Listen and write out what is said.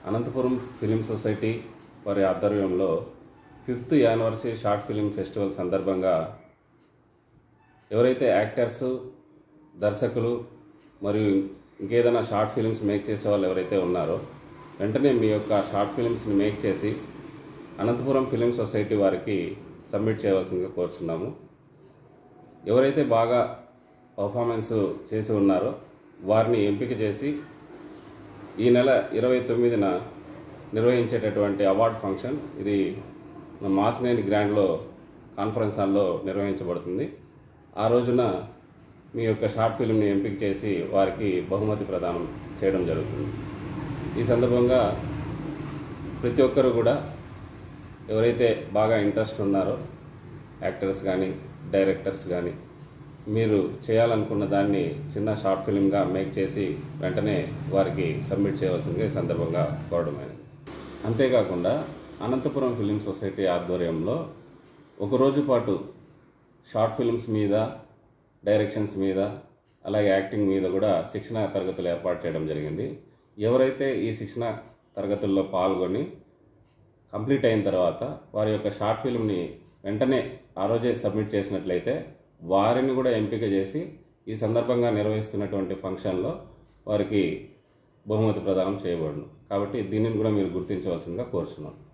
Anantapuram film society వారి ఆధ్వర్యంలో fifth anniversary short film festival సందర్భంగా ఎవరైతే యాక్టర్స్ దర్శకులు మరియు ఇంకేదైనా షార్ట్ ఫిలిమ్స్ మేక్ చేసే వాళ్ళు ఎవరైతే ఉన్నారో వెంటనే మీ యొక్క షార్ట్ ఫిలిమ్స్ని మేక్ చేసి అనంతపురం ఫిలిం సొసైటీ వారికి సబ్మిట్ చేయవలసిందిగా కోరుచున్నాము ఎవరైతే బాగా పర్ఫార్మెన్స్ చేసి ఉన్నారో వారిని ఎంపిక చేసి ఈ నెల ఇరవై తొమ్మిదిన నిర్వహించేటటువంటి అవార్డ్ ఫంక్షన్ ఇది మన మాసినేని గ్రాండ్లో కాన్ఫరెన్స్ హాల్లో నిర్వహించబడుతుంది ఆ రోజున మీ యొక్క షార్ట్ ఫిల్మ్ని ఎంపిక చేసి వారికి బహుమతి ప్రదానం చేయడం జరుగుతుంది ఈ సందర్భంగా ప్రతి ఒక్కరు కూడా ఎవరైతే బాగా ఇంట్రెస్ట్ ఉన్నారో యాక్టర్స్ కానీ డైరెక్టర్స్ కానీ మీరు చేయాలనుకున్న దాన్ని చిన్న షార్ట్ ఫిల్మ్గా మేక్ చేసి వెంటనే వారికి సబ్మిట్ చేయవలసిందిగా ఈ సందర్భంగా కోరడమైనది అంతేకాకుండా అనంతపురం ఫిలిం సొసైటీ ఆధ్వర్యంలో ఒక రోజు పాటు షార్ట్ ఫిల్మ్స్ మీద డైరెక్షన్స్ మీద అలాగే యాక్టింగ్ మీద కూడా శిక్షణ తరగతులు ఏర్పాటు చేయడం జరిగింది ఎవరైతే ఈ శిక్షణ తరగతుల్లో పాల్గొని కంప్లీట్ అయిన తర్వాత వారి యొక్క షార్ట్ ఫిల్మ్ని వెంటనే ఆ రోజే సబ్మిట్ చేసినట్లయితే వారిని కూడా ఎంపిక చేసి ఈ సందర్భంగా నిర్వహిస్తున్నటువంటి ఫంక్షన్లో వారికి బహుమతి ప్రదానం చేయబడును కాబట్టి దీనిని కూడా మీరు గుర్తించవలసిందిగా కోరుచున్నాం